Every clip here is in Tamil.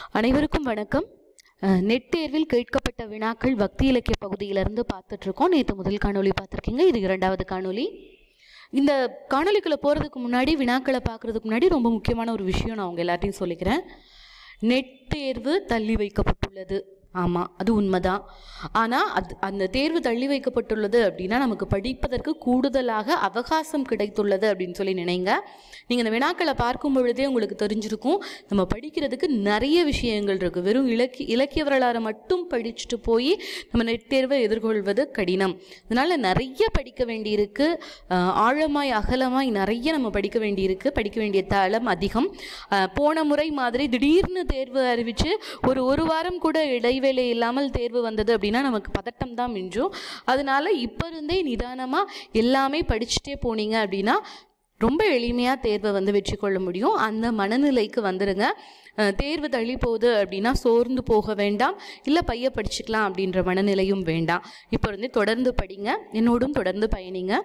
அனைவருக்கும் வணக்கம் அஹ், நெட் தேர்வில் கேட்கப்பட்ட வினாக்கள் பக்தி இலக்கிய பகுதியிலிருந்து பார்த்துட்டு இருக்கோம் நேற்று முதல் காணொளி பார்த்துருக்கீங்க இது இரண்டாவது காணொளி இந்த காணொளிக்குள்ளே போகிறதுக்கு முன்னாடி வினாக்களை பார்க்குறதுக்கு முன்னாடி ரொம்ப முக்கியமான ஒரு விஷயம் நான் உங்கள் எல்லாத்தையும் சொல்லிக்கிறேன் நெட் தேர்வு தள்ளி வைக்கப்பட்டுள்ளது ஆமாம் அது உண்மைதான் ஆனால் அது அந்த தேர்வு தள்ளி வைக்கப்பட்டுள்ளது அப்படின்னா நமக்கு படிப்பதற்கு கூடுதலாக அவகாசம் கிடைத்துள்ளது அப்படின்னு சொல்லி நினைங்க நீங்கள் இந்த வினாக்களை பார்க்கும் பொழுதே உங்களுக்கு தெரிஞ்சிருக்கும் நம்ம படிக்கிறதுக்கு நிறைய விஷயங்கள் இருக்குது வெறும் இலக்கிய இலக்கிய வரலாறை மட்டும் படிச்சுட்டு போய் நம்ம நெட் தேர்வை எதிர்கொள்வது கடினம் அதனால் நிறைய படிக்க வேண்டியிருக்கு அஹ், ஆழமாய் அகலமாய் நிறைய நம்ம படிக்க வேண்டியிருக்கு படிக்க வேண்டிய தளம் அதிகம் அஹ், போன முறை மாதிரி திடீர்னு தேர்வு அறிவித்து ஒரு ஒரு வாரம் கூட இடைவேளை இல்லாமல் தேர்வு வந்தது அப்படின்னா நமக்கு பதட்டம் தான் மிஞ்சும் அதனால இப்போ இருந்தே நிதானமாக எல்லாமே படிச்சுட்டே போனீங்க அப்படின்னா ரொம்ப எளிமையாக தேர்வை வந்து வெற்றி கொள்ள முடியும் அந்த மனநிலைக்கு வந்துடுங்க அஹ், தேர்வு தள்ளி போகுது அப்படின்னா சோர்ந்து போக வேண்டாம் இல்லை பைய படிச்சுக்கலாம் அப்படின்ற மனநிலையும் வேண்டாம் இப்போ இருந்து தொடர்ந்து படிங்க என்னோடும் தொடர்ந்து பயணிங்க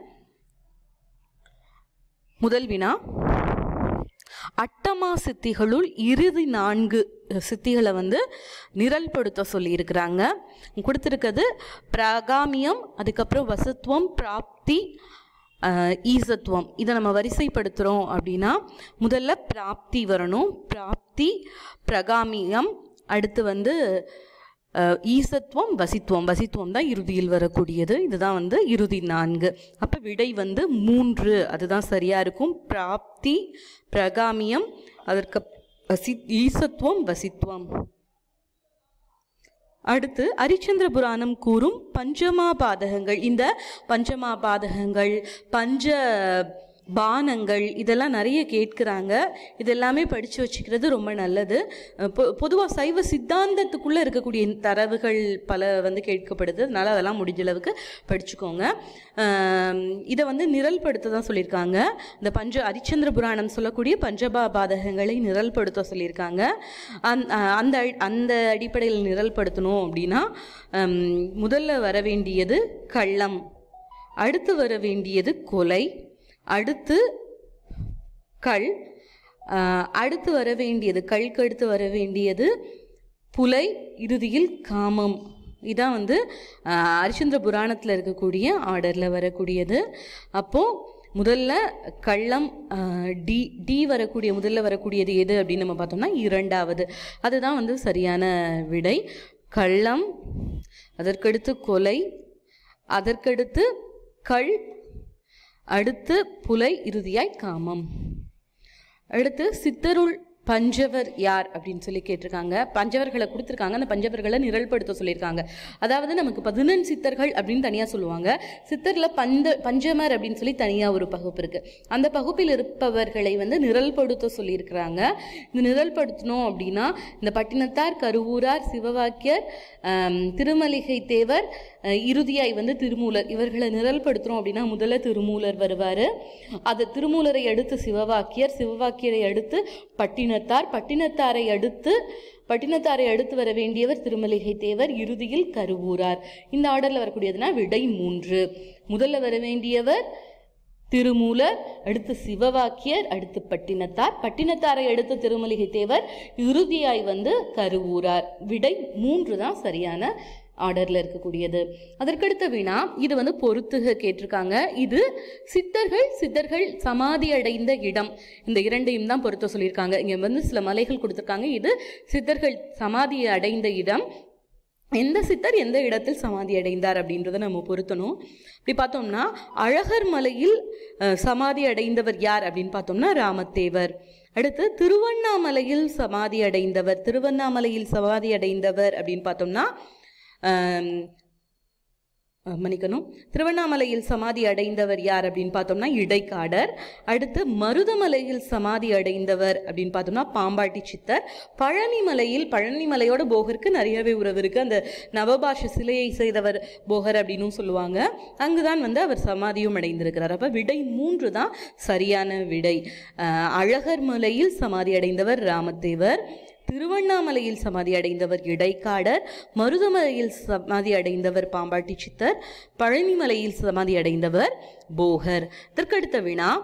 முதல் வினா அட்டமா சித்திகளுள் இறுதி நான்கு சித்திகளை வந்து நிரல்படுத்த சொல்லியிருக்கிறாங்க கொடுத்துருக்கிறது பிராகாமியம் அதுக்கப்புறம் வசத்துவம் பிராப்தி அஹ், ஈசத்துவம் இதை நம்ம வரிசைப்படுத்துகிறோம் அப்படின்னா முதல்ல பிராப்தி வரணும் பிராப்தி பிரகாமியம் அடுத்து வந்து அஹ், ஈசத்துவம் வசித்துவம் வசித்துவம் தான் இறுதியில் வரக்கூடியது இதுதான் வந்து இறுதி நான்கு அப்போ விடை வந்து மூன்று அதுதான் சரியாக இருக்கும் பிராப்தி பிரகாமியம் அதற்கு வசி ஈசத்துவம் வசித்துவம் அடுத்து அரிச்சந்திர புராணம் கூறும் பஞ்சமாபாதகங்கள் இந்த பஞ்சமாபாதகங்கள் பஞ்ச பானங்கள் இதெல்லாம் நிறைய கேட்குறாங்க இதெல்லாமே படித்து வச்சுக்கிறது ரொம்ப நல்லது பொதுவாக சைவ சித்தாந்தத்துக்குள்ளே இருக்கக்கூடிய தரவுகள் பல வந்து கேட்கப்படுது அதனால் அதெல்லாம் முடிஞ்ச அளவுக்கு படிச்சுக்கோங்க ஆம், இதை வந்து நிரல்படுத்த தான் சொல்லியிருக்காங்க இந்த பஞ்ச அரிச்சந்திர புராணம் சொல்லக்கூடிய பஞ்சபாபாதகங்களை நிரல்படுத்த சொல்லியிருக்காங்க அந் அஹ் அந்த அடி- அந்த அடிப்படையில் நிரல்படுத்தணும் அப்படின்னா ஹம், முதல்ல வர வேண்டியது கள்ளம் அடுத்து வர வேண்டியது கொலை அடுத்து கள் அஹ், அடுத்து வர வேண்டியது கல்க்கு அடுத்து வர வேண்டியது புலை இறுதியில் காமம் இதான் வந்து அஹ், அரிச்சந்திர புராணத்தில் இருக்கக்கூடிய ஆர்டரில் வரக்கூடியது அப்போது முதல்ல கள்ளம் அஹ், டி டி வரக்கூடிய முதல்ல வரக்கூடியது எது அப்படின்னு நம்ம பார்த்தோம்னா இரண்டாவது அதுதான் வந்து சரியான விடை கள்ளம் அதற்கடுத்து கொலை அதற்கடுத்து கள் அடுத்து புலை இறுதியாய் காமம் அடுத்து சித்தருள் பஞ்சவர் யார் அப்படின்னு சொல்லி கேட்டிருக்காங்க பஞ்சவர்களை கொடுத்துருக்காங்க அந்த பஞ்சவர்களை நிரல்படுத்த சொல்லியிருக்காங்க அதாவது நமக்கு பதினெண் சித்தர்கள் அப்படின்னு தனியாக சொல்லுவாங்க சித்தரில் பந்த பஞ்சமர் அப்படின்னு சொல்லி தனியாக ஒரு பகுப்பு இருக்குது அந்த பகுப்பில் இருப்பவர்களை வந்து நிரல்படுத்த சொல்லியிருக்கிறாங்க இந்த நிரல்படுத்தணும் அப்படின்னா இந்த பட்டினத்தார் கருவூரார் சிவவாக்கியர் ஆம், திருமலிகை தேவர் அஹ், இறுதியாய் வந்து திருமூலர் இவர்களை நிரல்படுத்துகிறோம் அப்படின்னா முதல்ல திருமூலர் வருவார் அது திருமூலரை அடுத்து சிவவாக்கியர் சிவவாக்கியரை அடுத்து பட்டினத்தார் பட்டினத்தாரை அடுத்து பட்டினத்தாரை அடுத்து வர வேண்டியவர் திருமலிகை தேவர் இறுதியில் கருவூரார் இந்த ஆர்டரில் வரக்கூடியதுனா விடை மூன்று முதல்ல வர வேண்டியவர் திருமூலர் அடுத்து சிவவாக்கியர் அடுத்து பட்டினத்தார் பட்டினத்தாரை அடுத்து திருமலிகை தேவர் இறுதியாய் வந்து கருவூரார் விடை மூன்று தான் சரியான ஆர்டரில் இருக்கக்கூடியது அதற்கடுத்த வினா இது வந்து பொறுத்துக கேட்டிருக்காங்க இது சித்தர்கள் சித்தர்கள் சமாதி அடைந்த இடம் இந்த இரண்டையும் தான் பொருத்த சொல்லியிருக்காங்க இங்கே வந்து சில மலைகள் கொடுத்துருக்காங்க இது சித்தர்கள் சமாதி அடைந்த இடம் எந்த சித்தர் எந்த இடத்தில் சமாதி அடைந்தார் அப்படின்றத நம்ம பொருத்தணும் இப்படி பார்த்தோம்னா அழகர் மலையில் அஹ், சமாதி அடைந்தவர் யார் அப்படின்னு பார்த்தோம்னா ராமத்தேவர் அடுத்து திருவண்ணாமலையில் சமாதி அடைந்தவர் திருவண்ணாமலையில் சமாதி அடைந்தவர் அப்படின்னு பார்த்தோம்னா ஆம், அஹ், மன்னிக்கணும் திருவண்ணாமலையில் சமாதி அடைந்தவர் யார் அப்படின்னு பார்த்தோம்னா இடைக்காடர் அடுத்து மருதமலையில் சமாதி அடைந்தவர் அப்படின்னு பார்த்தோம்னா பாம்பாட்டி சித்தர் பழனிமலையில் பழனிமலையோட போகருக்கு நிறையவே உறவு இருக்குது அந்த நவபாஷ சிலையை செய்தவர் போகர் அப்படின்னும் சொல்லுவாங்க அங்குதான் வந்து அவர் சமாதியும் அடைந்திருக்கிறார் அப்போ விடை மூன்று தான் சரியான விடை அஹ், அழகர் மலையில் சமாதி அடைந்தவர் ராமதேவர் திருவண்ணாமலையில் சமாதி அடைந்தவர் இடைக்காடர் மருதமலையில் சமாதி அடைந்தவர் பாம்பாட்டி சித்தர் பழனிமலையில் சமாதி அடைந்தவர் போகர் இதற்கடுத்த வினா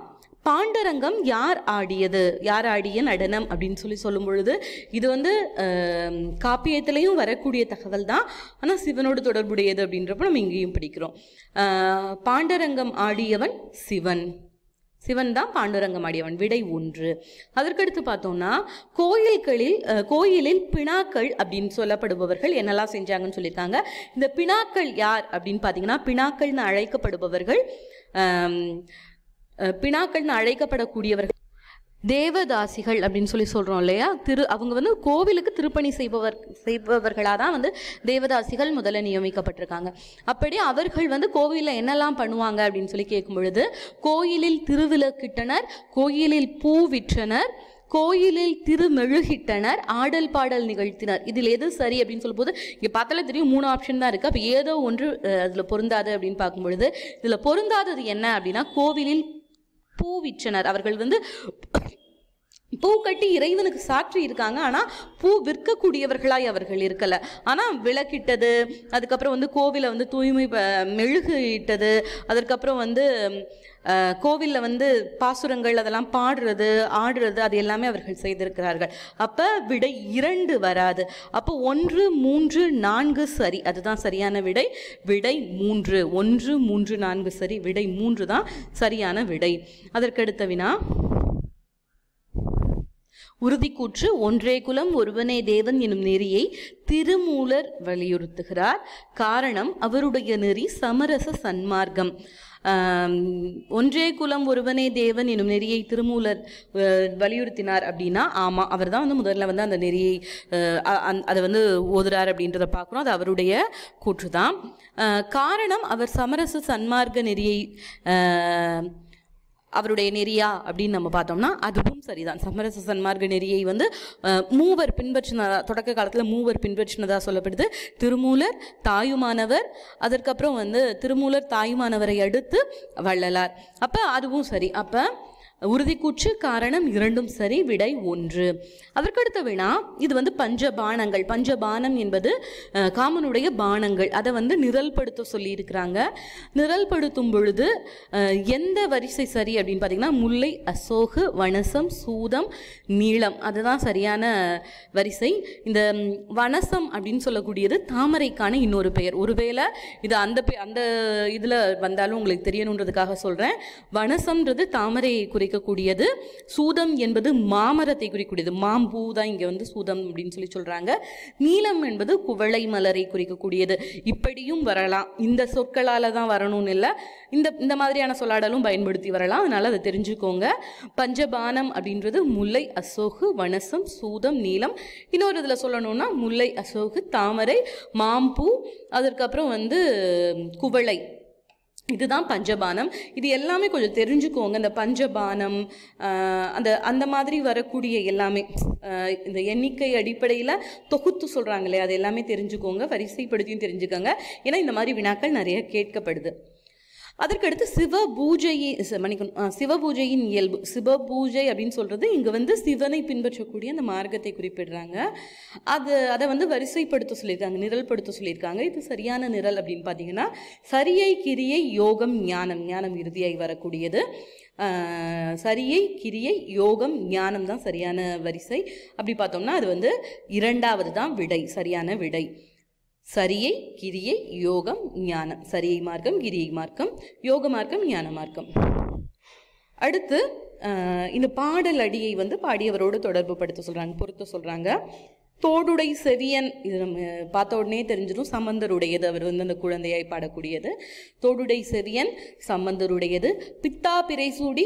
பாண்டரங்கம் யார் ஆடியது யார் ஆடிய நடனம் அப்படின்னு சொல்லி சொல்லும் பொழுது இது வந்து அஹ், காப்பியத்திலையும் வரக்கூடிய தகவல் தான் ஆனால் சிவனோடு தொடர்புடையது அப்படின்றப்ப நம்ம இங்கேயும் படிக்கிறோம் அஹ், பாண்டரங்கம் ஆடியவன் சிவன் சிவன் தான் பாண்டுரங்கம் ஆடியவன் விடை ஒன்று அதற்கடுத்து பார்த்தோம்னா கோயில்களில் அஹ், கோயிலில் பிணாக்கள் அப்படின்னு சொல்லப்படுபவர்கள் என்னெல்லாம் செஞ்சாங்கன்னு சொல்லியிருக்காங்க இந்த பிணாக்கள் யார் அப்படின்னு பார்த்தீங்கன்னா பிணாக்கள்னு அழைக்கப்படுபவர்கள் ஆம், அஹ், பிணாக்கள்னு அழைக்கப்படக்கூடியவர்கள் தேவதாசிகள் அப்படின்னு சொல்லி சொல்கிறோம் இல்லையா திரு அவங்க வந்து கோவிலுக்கு திருப்பணி செய்பவர் செய்பவர்களாக தான் வந்து தேவதாசிகள் முதல்ல நியமிக்கப்பட்டிருக்காங்க அப்படி அவர்கள் வந்து கோவிலில் என்னெல்லாம் பண்ணுவாங்க அப்படின்னு சொல்லி கேட்கும் பொழுது கோயிலில் திருவிளக்கிட்டனர் கோயிலில் பூ விற்றனர் கோயிலில் திருமெழுகிட்டனர் ஆடல் பாடல் நிகழ்த்தினர் இதில் எது சரி அப்படின்னு சொல்லும்போது இங்கே பார்த்தாலே தெரியும் மூணு ஆப்ஷன் தான் இருக்குது அப்போ ஏதோ ஒன்று அதில் பொருந்தாது அப்படின்னு பார்க்கும் பொழுது இதில் பொருந்தாதது என்ன அப்படின்னா கோவிலில் பூ விற்றனர் அவர்கள் வந்து பூ கட்டி இறைவனுக்கு சாற்றி இருக்காங்க ஆனால் பூ விற்கக்கூடியவர்களாய் அவர்கள் இருக்கலை ஆனால் விளக்கிட்டது அதுக்கப்புறம் வந்து கோவிலை வந்து தூய்மை ப- மெழுகு இட்டது அதற்கப்புறம் வந்து கோவிலில் வந்து பாசுரங்கள் அதெல்லாம் பாடுறது ஆடுறது அது எல்லாமே அவர்கள் செய்திருக்கிறார்கள் அப்போ விடை இரண்டு வராது அப்போ ஒன்று மூன்று நான்கு சரி அதுதான் சரியான விடை விடை மூன்று ஒன்று மூன்று நான்கு சரி விடை மூன்று தான் சரியான விடை அதற்கடுத்த வினா உறுதிக்கூற்று ஒன்றே குலம் ஒருவனே தேவன் எனும் நெறியை திருமூலர் வலியுறுத்துகிறார் காரணம் அவருடைய நெறி சமரச சன்மார்க்கம் ஆம், ஒன்றே குலம் ஒருவனே தேவன் எனும் நெறியை திருமூலர் அஹ், வலியுறுத்தினார் அப்படின்னா ஆமாம் அவர் தான் வந்து முதல்ல வந்து அந்த நெறியை அஹ், அ- அந்- அதை வந்து ஓதுறார் அப்படின்றத பார்க்குறோம் அது அவருடைய கூற்று தான் காரணம் அவர் சமரச சன்மார்க்க நெறியை அஹ், அவருடைய நெறியா அப்படின்னு நம்ம பார்த்தோம்னா அதுவும் சரிதான் சமரச சன்மார்க்க நெறியை வந்து அஹ், மூவர் பின்பற்றினதா தொடக்க காலத்தில் மூவர் பின்பற்றினதா சொல்லப்படுது திருமூலர் தாயுமானவர் அதற்கப்புறம் வந்து திருமூலர் தாயுமானவரை அடுத்து வள்ளலார் அப்போ அதுவும் சரி அப்போ உறுதிக்கூற்று காரணம் இரண்டும் சரி விடை ஒன்று அதற்கடுத்த வினா இது வந்து பஞ்சபானங்கள் பஞ்சபானம் என்பது அஹ், காமனுடைய பானங்கள் அதை வந்து நிரல்படுத்த சொல்லியிருக்கிறாங்க நிரல்படுத்தும் பொழுது அஹ், எந்த வரிசை சரி அப்படின்னு பார்த்தீங்கன்னா முல்லை அசோகு வனசம் சூதம் நீளம் அதுதான் சரியான வரிசை இந்த ம், வனசம் அப்படின்னு சொல்லக்கூடியது தாமரைக்கான இன்னொரு பெயர் ஒருவேளை இது அந்த பெ- அந்த இதில் வந்தாலும் உங்களுக்கு தெரியணுன்றதுக்காக சொல்கிறேன் வனசம்ன்றது தாமரையை குறிக்கக்கூடியது சூதம் என்பது மாமரத்தை குறிக்கக்கூடியது மாம்பூ தான் இங்கே வந்து சூதம் அப்படின்னு சொல்லி சொல்கிறாங்க நீலம் என்பது குவளை மலரை குறிக்கக்கூடியது இப்படியும் வரலாம் இந்த சொற்களால் தான் வரணும்னு இல்லை இந்த இந்த மாதிரியான சொல்லாடலும் பயன்படுத்தி வரலாம் அதனால் அதை தெரிஞ்சுக்கோங்க பஞ்சபானம் அப்படின்றது முல்லை அசோகு வனசம் சூதம் நீலம் இன்னொரு இதில் சொல்லணும்னா முல்லை அசோகு தாமரை மாம்பூ அதற்கப்புறம் வந்து குவளை இதுதான் பஞ்சபானம் இது எல்லாமே கொஞ்சம் தெரிஞ்சுக்கோங்க இந்த பஞ்சபானம் ஆஹ், அந்த அந்த மாதிரி வரக்கூடிய எல்லாமே ஆஹ், இந்த எண்ணிக்கை அடிப்படையில் தொகுத்து சொல்கிறாங்க இல்லையா அது எல்லாமே தெரிஞ்சுக்கோங்க வரிசைப்படுத்தியும் தெரிஞ்சுக்கோங்க ஏன்னா இந்த மாதிரி வினாக்கள் நிறைய கேட்கப்படுது அதற்கடுத்து சிவ பூஜையை ச- மன்னிக்கணும் ஆ, சிவ பூஜையின் இயல்பு சிவ பூஜை அப்படின்னு சொல்கிறது இங்கே வந்து சிவனை பின்பற்றக்கூடிய அந்த மார்க்கத்தை குறிப்பிடுறாங்க அது அதை வந்து வரிசைப்படுத்த சொல்லியிருக்காங்க நிரல்படுத்த சொல்லியிருக்காங்க இது சரியான நிரல் அப்படின்னு பார்த்தீங்கன்னா சரியை கிரியை யோகம் ஞானம் ஞானம் இறுதியாய் வரக்கூடியது ஆ, சரியை கிரியை யோகம் ஞானம் தான் சரியான வரிசை அப்படி பார்த்தோம்னா அது வந்து இரண்டாவது தான் விடை சரியான விடை சரியை கிரியை யோகம் ஞானம் சரியை மார்க்கம் கிரியை மார்க்கம் யோக மார்க்கம் ஞான மார்க்கம் அடுத்து ஆஹ், இந்த பாடல் அடியை வந்து பாடியவரோடு தொடர்பு படுத்த சொல்கிறாங்க பொருத்த சொல்கிறாங்க தோடுடை செவியன் இது நம்ம பார்த்த உடனே தெரிஞ்சிடும் சம்பந்தருடையது அவர் வந்து அந்த குழந்தையாய் பாடக்கூடியது தோடுடை செவியன் சம்பந்தருடையது பித்தா பிறைசூடி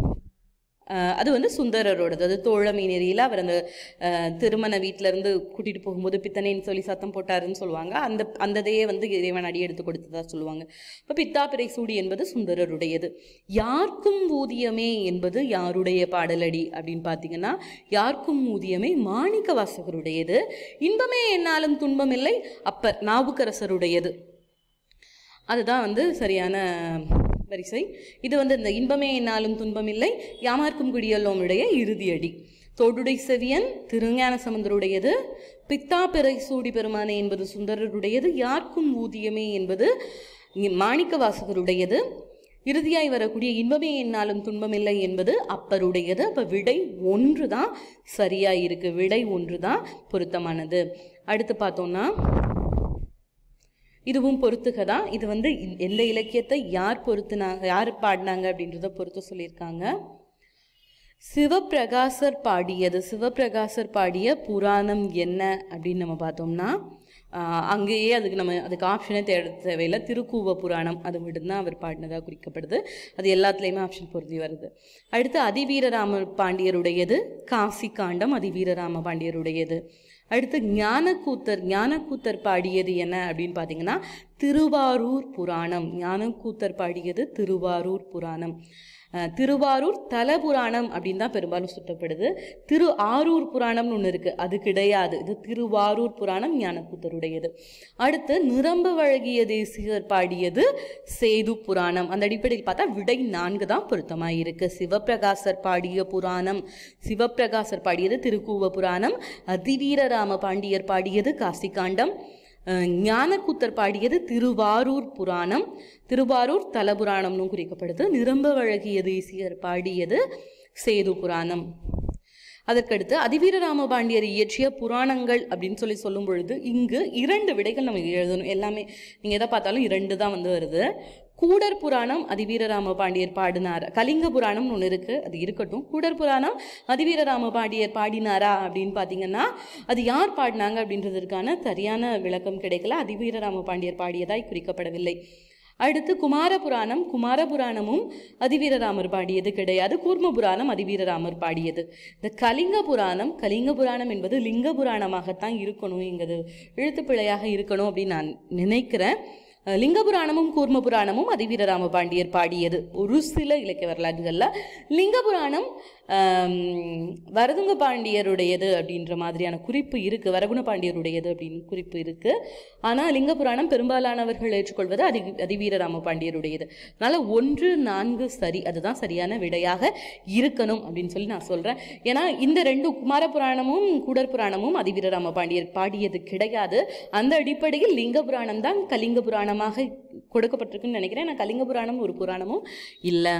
ஆஹ் அது வந்து சுந்தரரோடது அது தோழமை நெறியில் அவர் அந்த ஆஹ் திருமண வீட்டில இருந்து கூட்டிட்டு போகும்போது பித்தனேன்னு சொல்லி சத்தம் போட்டாருன்னு சொல்லுவாங்க அந்த அந்ததையே வந்து இறைவன் அடி எடுத்து கொடுத்ததா சொல்லுவாங்க இப்போ பித்தா பிறை சூடி என்பது சுந்தரருடையது யாருக்கும் ஊதியமே என்பது யாருடைய பாடலடி அப்படின்னு பார்த்தீங்கன்னா யாருக்கும் ஊதியமே மாணிக்க வாசகருடையது இன்பமே என்னாலும் துன்பமில்லை அப்பர் நாவுக்கரசருடையது அதுதான் வந்து சரியான வரிசை இது வந்து இந்த இன்பமே என்னாலும் துன்பமில்லை யாமார்க்கும் குடியல்லோமுடைய இறுதியடி தோடுடை செவியன் திருஞான சம்பந்தருடையது பித்தா பிறை சூடி பெருமானே என்பது சுந்தரருடையது யாருக்கும் ஊதியமே என்பது மாணிக்க வாசகருடையது இறுதியாய் வரக்கூடிய இன்பமே என்னாலும் துன்பமில்லை என்பது அப்பருடையது அப்போ விடை ஒன்று தான் சரியாக இருக்கு விடை ஒன்று தான் பொருத்தமானது அடுத்து பார்த்தோம்னா இதுவும் பொறுத்துக தான் இது வந்து இ- எல்லை இலக்கியத்தை யார் பொறுத்துனாங்க யார் பாடினாங்க அப்படின்றத பொறுத்து சொல்லியிருக்காங்க சிவப்பிரகாசர் பாடியது சிவப்பிரகாசர் பாடிய புராணம் என்ன அப்படின்னு நம்ம பார்த்தோம்னா ஆஹ், அங்கேயே அதுக்கு நம்ம அதுக்கு ஆப்ஷனே தேட தேவையில்லை திருக்கூவ புராணம் அது மட்டும்தான் அவர் பாடினதாக குறிக்கப்படுது அது எல்லாத்துலேயுமே ஆப்ஷன் பொருத்தி வருது அடுத்து அதிவீரராம பாண்டியருடையது காசி காண்டம் அதிவீரராம பாண்டியருடையது அடுத்து ஞானக்கூத்தர் ஞானக்கூத்தர் பாடியது என்ன அப்படின்னு பார்த்தீங்கன்னா திருவாரூர் புராணம் ஞானக்கூத்தர் பாடியது திருவாரூர் புராணம் அஹ், திருவாரூர் தலபுராணம் அப்படின்னு தான் பெரும்பாலும் சுட்டப்படுது திரு ஆரூர் புராணம்னு ஒன்று இருக்குது அது கிடையாது இது திருவாரூர் புராணம் ஞானக்கூத்தருடையது அடுத்து நிரம்ப வழங்கிய தேசிகர் பாடியது சேது புராணம் அந்த அடிப்படையில் பார்த்தா விடை நான்கு தான் பொருத்தமாக இருக்கு சிவப்பிரகாசர் பாடிய புராணம் சிவப்பிரகாசர் பாடியது திருக்கூவ புராணம் அதிவீரராம பாண்டியர் பாடியது காசிகாண்டம் அஹ், ஞானக்கூத்தர் பாடியது திருவாரூர் புராணம் திருவாரூர் தலபுராணம்னு குறிக்கப்படுது நிரம்ப வழகிய தேசியர் பாடியது சேது புராணம் அதற்கடுத்து அதிவீரராம பாண்டியர் இயற்றிய புராணங்கள் அப்படின்னு சொல்லி சொல்லும் பொழுது இங்கு இரண்டு விடைகள் நம்ம எழுதணும் எல்லாமே நீங்கள் எதை பார்த்தாலும் இரண்டு தான் வந்து வருது கூடர் புராணம் அதிவீரராம பாண்டியர் பாடினார் கலிங்க புராணம்னு ஒன்று இருக்குது அது இருக்கட்டும் கூடர் புராணம் அதிவீரராம பாண்டியர் பாடினாரா அப்படின்னு பார்த்தீங்கன்னா அது யார் பாடினாங்க அப்படின்றதற்கான சரியான விளக்கம் கிடைக்கல அதிவீரராம பாண்டியர் பாடியதாய் குறிக்கப்படவில்லை அடுத்து குமாரபுராணம் குமாரபுராணமும் அதிவீரராமர் பாடியது கிடையாது கூர்ம புராணம் அதிவீரராமர் பாடியது இந்த கலிங்க புராணம் கலிங்க புராணம் என்பது லிங்க புராணமாகத்தான் இருக்கணும் எங்கது எழுத்துப்பிழையாக இருக்கணும் அப்படின்னு நான் நினைக்கிறேன் அஹ் லிங்க புராணமும் கூர்ம புராணமும் அதிவீரராம பாண்டியர் பாடியது ஒரு சில இலக்கிய வரலாறுகளில் லிங்க புராணம் ஆம், வரதுங்க பாண்டியருடையது அப்படின்ற மாதிரியான குறிப்பு இருக்குது வரகுண பாண்டியருடையது அப்படின்னு குறிப்பு இருக்குது ஆனால் லிங்க புராணம் பெரும்பாலானவர்கள் ஏற்றுக்கொள்வது அதி அதிவீரராம பாண்டியருடையது அதனால் ஒன்று நான்கு சரி அதுதான் சரியான விடையாக இருக்கணும் அப்படின்னு சொல்லி நான் சொல்கிறேன் ஏன்னா இந்த ரெண்டு குமார புராணமும் கூடர் புராணமும் அதிவீரராம பாண்டியர் பாடியது கிடையாது அந்த அடிப்படையில் லிங்க புராணம் தான் கலிங்க புராணமாக கொடுக்கப்பட்டிருக்குன்னு நினைக்கிறேன் நான் கலிங்க புராணம் ஒரு புராணமும் இல்லை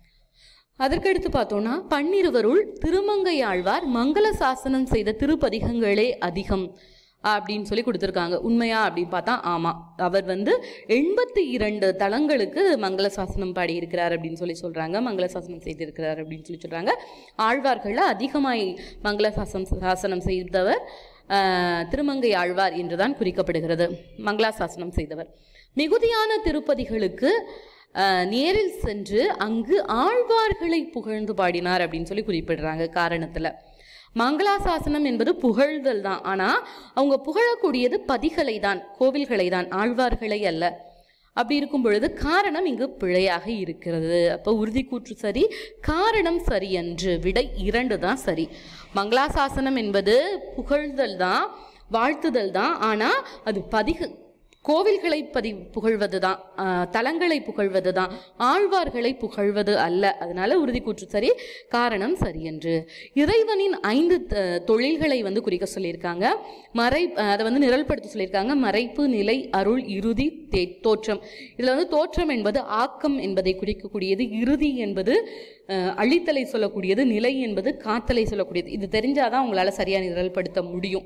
அதற்கடுத்து பார்த்தோம்னா பன்னிருவருள் திருமங்கை ஆழ்வார் மங்கள சாசனம் செய்த திருப்பதிகங்களே அதிகம் அப்படின்னு சொல்லி கொடுத்துருக்காங்க உண்மையா அப்படின்னு பார்த்தா ஆமாம் அவர் வந்து எண்பத்தி இரண்டு தலங்களுக்கு மங்கள சாசனம் பாடியிருக்கிறார் அப்படின்னு சொல்லி சொல்கிறாங்க மங்கள சாசனம் செய்திருக்கிறார் அப்படின்னு சொல்லி சொல்கிறாங்க ஆழ்வார்களில் அதிகமாய் மங்கள சாசனம் சாசனம் செய்தவர் ஆஹ், திருமங்கை ஆழ்வார் என்றுதான் குறிக்கப்படுகிறது மங்களாசாசனம் செய்தவர் மிகுதியான திருப்பதிகளுக்கு ஆஹ், நேரில் சென்று அங்கு ஆழ்வார்களை புகழ்ந்து பாடினார் அப்படின்னு சொல்லி குறிப்பிடுறாங்க காரணத்தில் மங்களாசாசனம் என்பது புகழ்தல் தான் ஆனால் அவங்க புகழக்கூடியது பதிகளை தான் கோவில்களை தான் ஆழ்வார்களை அல்ல அப்படி இருக்கும் பொழுது காரணம் இங்கு பிழையாக இருக்கிறது அப்போ உறுதி கூற்று சரி காரணம் சரியன்று விடை இரண்டு தான் சரி மங்களாசாசனம் என்பது புகழ்தல் தான் வாழ்த்துதல் தான் ஆனால் அது பதிக கோவில்களை பதி புகழ்வது தான் தலங்களை புகழ்வது தான் ஆழ்வார்களை புகழ்வது அல்ல அதனால உறுதி கூற்று சரி காரணம் சரியன்று இறைவனின் ஐந்து த- தொழில்களை வந்து குறிக்க சொல்லியிருக்காங்க மறை அஹ், அதை வந்து நிரல்படுத்த சொல்லியிருக்காங்க மறைப்பு நிலை அருள் இறுதி தே தோற்றம் இதில் வந்து தோற்றம் என்பது ஆக்கம் என்பதை குறிக்கக்கூடியது இறுதி என்பது அஹ், அழித்தலை சொல்லக்கூடியது நிலை என்பது காத்தலை சொல்லக்கூடியது இது தெரிஞ்சாதான் உங்களால் சரியாக நிரல்படுத்த முடியும்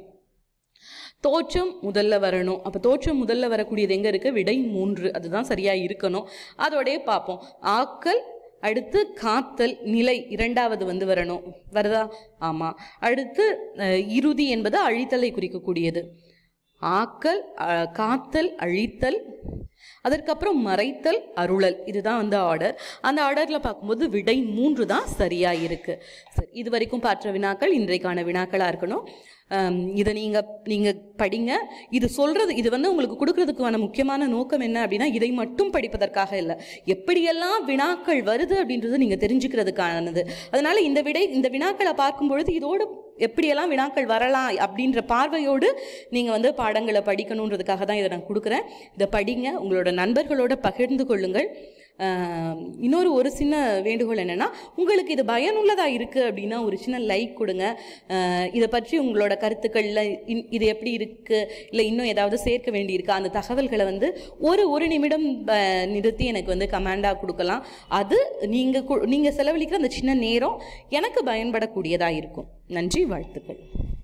தோற்றம் முதல்ல வரணும் அப்போ தோற்றம் முதல்ல வரக்கூடியது எங்கே இருக்குது விடை மூன்று அதுதான் சரியாக இருக்கணும் அதோடயே பார்ப்போம் ஆக்கல் அடுத்து காத்தல் நிலை இரண்டாவது வந்து வரணும் வருதா ஆமாம் அடுத்து அஹ், இறுதி என்பது அழித்தலை குறிக்கக்கூடியது ஆக்கல் அஹ், காத்தல் அழித்தல் அதற்கப்புறம் மறைத்தல் அருளல் இதுதான் வந்து ஆர்டர் அந்த ஆர்டரில் பார்க்கும்போது விடை மூன்று தான் சரியாக இருக்குது சரி இது வரைக்கும் பார்த்த வினாக்கள் இன்றைக்கான வினாக்களாக இருக்கணும் ஆம், இதை நீங்கள் நீங்கள் படிங்க இது சொல்கிறது இது வந்து உங்களுக்கு கொடுக்கறதுக்கான முக்கியமான நோக்கம் என்ன அப்படின்னா இதை மட்டும் படிப்பதற்காக இல்லை எப்படியெல்லாம் வினாக்கள் வருது அப்படின்றது நீங்கள் தெரிஞ்சுக்கிறதுக்கானது அதனால் இந்த விடை இந்த வினாக்களை பார்க்கும் பொழுது இதோடு எப்படியெல்லாம் வினாக்கள் வரலாம் அப்படின்ற பார்வையோடு நீங்கள் வந்து பாடங்களை படிக்கணுன்றதுக்காக தான் இதை நான் கொடுக்குறேன் இதை படிங்க உங்களோட நண்பர்களோட பகிர்ந்து கொள்ளுங்கள் ஆஹ், இன்னொரு ஒரு சின்ன வேண்டுகோள் என்னென்னா உங்களுக்கு இது பயனுள்ளதாக இருக்குது அப்படின்னா ஒரு சின்ன லைக் கொடுங்க ஆஹ், இதை பற்றி உங்களோட கருத்துக்களில் இன்- இது எப்படி இருக்குது இல்லை இன்னும் ஏதாவது சேர்க்க வேண்டியிருக்கா அந்த தகவல்களை வந்து ஒரு ஒரு நிமிடம் ஆஹ், நிறுத்தி எனக்கு வந்து கமாண்டாக கொடுக்கலாம் அது நீங்கள் நீங்கள் செலவழிக்கிற அந்த சின்ன நேரம் எனக்கு பயன்படக்கூடியதாக இருக்கும் நன்றி வாழ்த்துக்கள்